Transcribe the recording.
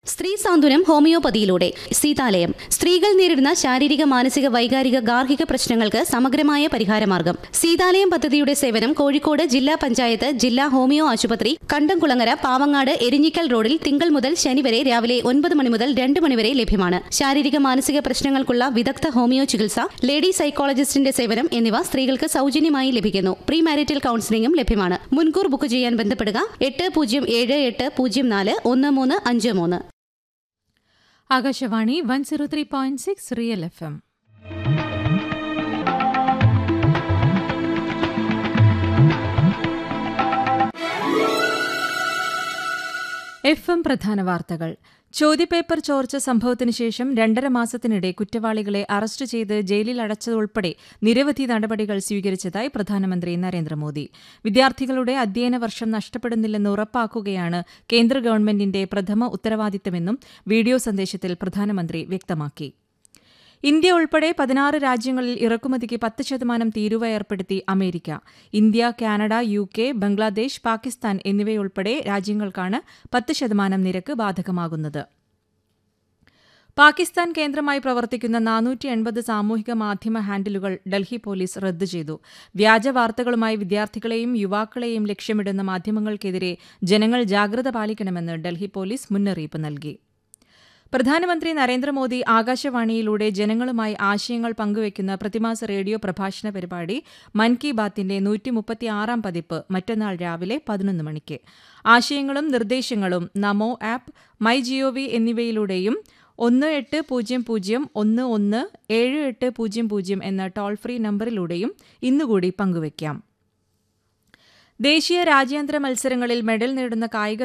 സ്ത്രീ സാന്ത്വനം ഹോമിയോപ്പതിയിലൂടെ സീതാലയം സ്ത്രീകൾ നേരിടുന്ന ശാരീരിക മാനസിക വൈകാരിക ഗാർഹിക പ്രശ്നങ്ങൾക്ക് സമഗ്രമായ പരിഹാരമാർഗം സീതാലയം പദ്ധതിയുടെ സേവനം കോഴിക്കോട് ജില്ലാ പഞ്ചായത്ത് ജില്ലാ ഹോമിയോ ആശുപത്രി കണ്ടംകുളങ്ങര പാവങ്ങാട് എരിഞ്ഞിക്കൽ റോഡിൽ തിങ്കൾ മുതൽ ശനി വരെ രാവിലെ ഒൻപത് മണി മുതൽ രണ്ട് മണിവരെ ലഭ്യമാണ് ശാരീരിക മാനസിക പ്രശ്നങ്ങൾക്കുള്ള വിദഗ്ധ ഹോമിയോ ചികിത്സ ലേഡി സൈക്കോളജിസ്റ്റിന്റെ സേവനം എന്നിവ സ്ത്രീകൾക്ക് സൗജന്യമായി ലഭിക്കുന്നു പ്രീ മാരിറ്റൽ കൌൺസിലിംഗും ലഭ്യമാണ് മുൻകൂർ ബുക്ക് ചെയ്യാൻ ബന്ധപ്പെടുക എട്ട് പൂജ്യം ഏഴ് എട്ട് പൂജ്യം നാല് ഒന്ന് മൂന്ന് അഞ്ച് മൂന്ന് Akashvani one zero three point six real F M F M പ്രധാന വാർത്തകൾ ചോദ്യപേപ്പർ ചോർച്ച സംഭവത്തിന് ശേഷം രണ്ടര മാസത്തിനിടെ കുറ്റവാളികളെ അറസ്റ്റ് ചെയ്ത് ജയിലിൽ അടച്ചതുൾപ്പെടെ നിരവധി നടപടികൾ സ്വീകരിച്ചതായി പ്രധാനമന്ത്രി നരേന്ദ്രമോദി വിദ്യാർത്ഥികളുടെ അധ്യയന വർഷം നഷ്ടപ്പെടുന്നില്ലെന്ന് ഉറപ്പാക്കുകയാണ് കേന്ദ്ര ഗവൺമെന്റിന്റെ പ്രഥമ ഉത്തരവാദിത്തമെന്നും വീഡിയോ സന്ദേശത്തിൽ പ്രധാനമന്ത്രി വ്യക്തമാക്കി ഇന്ത്യ ഉൾപ്പെടെ പതിനാറ് രാജ്യങ്ങളിൽ ഇറക്കുമതിക്ക് പത്ത് ശതമാനം തീരുവ ഏർപ്പെടുത്തി America India Canada U K Bangladesh Pakistan എന്നിവയുൾപ്പെടെ രാജ്യങ്ങൾക്കാണ് പത്ത് ശതമാനം നിരക്ക് ബാധകമാകുന്നത് പാകിസ്ഥാൻ കേന്ദ്രമായി പ്രവർത്തിക്കുന്ന നാനൂറ്റി എൺപത് സാമൂഹിക മാധ്യമ ഹാൻഡിലുകൾ ഡൽഹി പോലീസ് റദ്ദു ചെയ്തു വ്യാജ വാർത്തകളുമായി വിദ്യാർത്ഥികളെയും യുവാക്കളെയും ലക്ഷ്യമിടുന്ന മാധ്യമങ്ങൾക്കെതിരെ ജനങ്ങൾ ജാഗ്രത പാലിക്കണമെന്ന് ഡൽഹി പോലീസ് മുന്നറിയിപ്പ് നൽകി പ്രധാനമന്ത്രി നരേന്ദ്രമോദി ആകാശവാണിയിലൂടെ ജനങ്ങളുമായി ആശയങ്ങൾ പങ്കുവയ്ക്കുന്ന പ്രതിമാസ റേഡിയോ പ്രഭാഷണ പരിപാടി മൻ കി ബാത്തിന്റെ നൂറ്റി മുപ്പത്തിയാറാം പതിപ്പ് മറ്റന്നാൾ രാവിലെ പതിനൊന്ന് മണിക്ക് ആശയങ്ങളും നിർദ്ദേശങ്ങളും നമോ ആപ്പ് മൈ ജിഒവി എന്നിവയിലൂടെയും ഒന്ന് എട്ട് പൂജ്യം പൂജ്യം ഒന്ന് ഒന്ന് ഏഴ് എട്ട് പൂജ്യം പൂജ്യം എന്ന ടോൾ ഫ്രീ നമ്പറിലൂടെയും ഇന്നുകൂടി പങ്കുവയ്ക്കാം ദേശീയ രാജ്യാന്തര മത്സരങ്ങളിൽ മെഡൽ നേടുന്ന കായിക